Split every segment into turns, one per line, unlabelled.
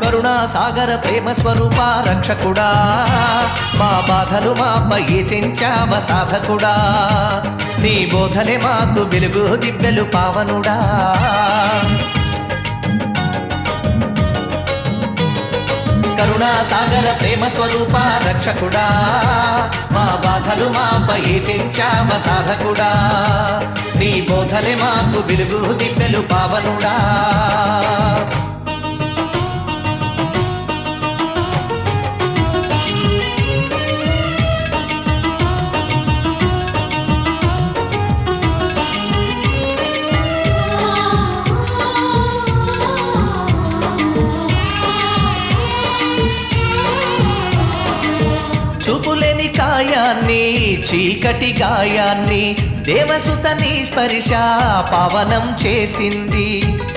కరుణా సాగర ప్రేమ స్వరూప రక్షకుడా మా బాధలు మాపై తెంచావ సాధకుడా నీ బోధలే మాకు వెలుగు దివ్యలు పావనుడా కరుణా సాగర ప్రేమ స్వరూప రక్షకుడా మా బాధలు మాపై తెంచావ సాధకుడా నీ బోధలే మాకు వెలుగు దివ్యలు పావనుడా చూపులేని కాయాన్ని చీకటి గాయాన్ని దేవసుతని స్పర్శ పవనం చేసింది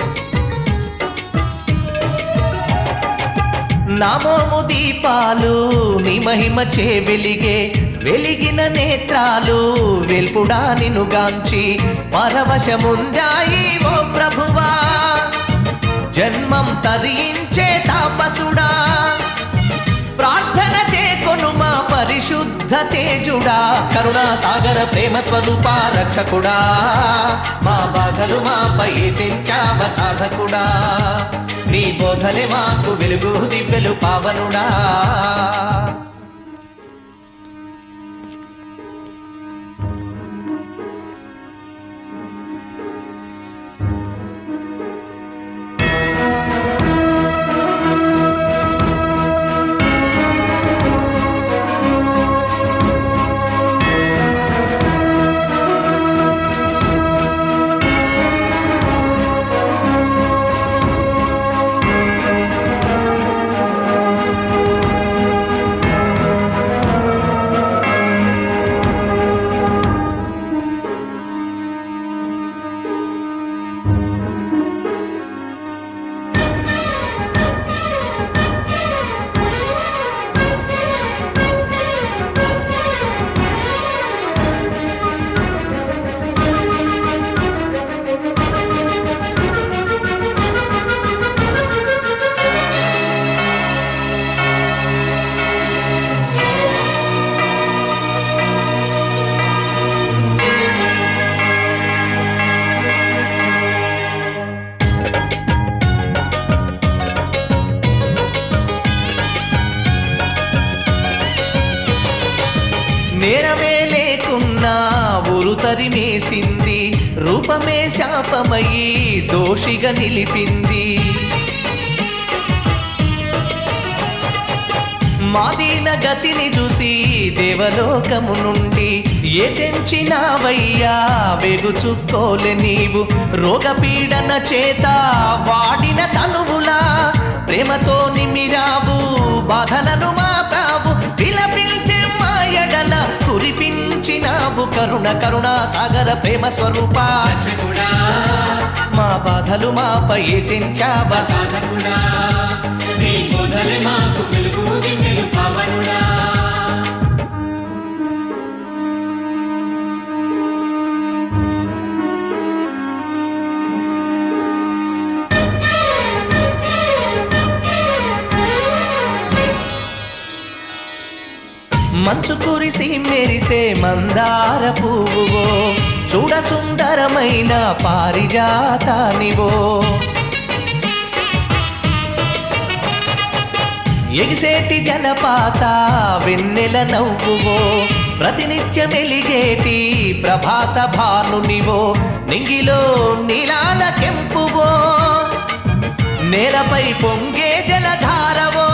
నామోము దీపాలు నీ మహిమ చే వెలిగే వెలిగిన నేత్రాలు వెల్పుడా నినుగాంచి పరవశముందాయి ఓ ప్రభువా జన్మం తరించే తాపసుడా ప్రార్థన చేకొను మా పరిశుద్ధ తేజుడా కరుణా సాగర ప్రేమ స్వరూప రక్షకుడా మా బాధలు మాపై తెంచావ సాధకుడా నీ బోధలే మాకు వెలుగు దివ్యలు పావనుడా నేరమే లేకున్నా ఊరు తరిమేసింది రూపమే శాపమయ్యి దోషిగా నిలిపింది మాదీన గతిని చూసి దేవలోకము నుండి ఏ తెంచినావయ్యా వెగు చుక్కోలే నీవు రోగపీడన చేత వాడిన తనువులా ప్రేమతో నిమిరావు బాధలను మాపావు విలపించే మాయడల కురిపించినావు కరుణ కరుణ సాగర ప్రేమ స్వరూప
రక్షకుడా
మా బాధలు మాపై తెంచావా
సాధకుడా నీ బోధలే మాకు వెలుగు దివ్యలు పవనుడా
మంచు కురిసి మెరిసే మందార పువ్వువో చూడ సుందరమైన పారిజాతానివో ఎగిసేటి జలపాత వెన్నెల నవ్వువో ప్రతినిత్యం ఎలిగేటి ప్రభాత భానునివో నింగిలో నీలాల కెంపువో నేలపై పొంగే జలధారవో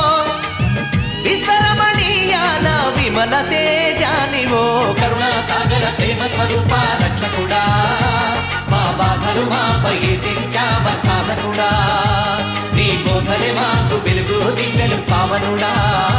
విశ్వరమణీయాల విమల తేజానివో కరుణా సాగర ప్రేమ స్వరూప రక్షకుడా మా బాధలు మాపై తెంచావ సాధకుడా నీ బోధలే మాకు వెలుగు దివ్యలు పావనుడా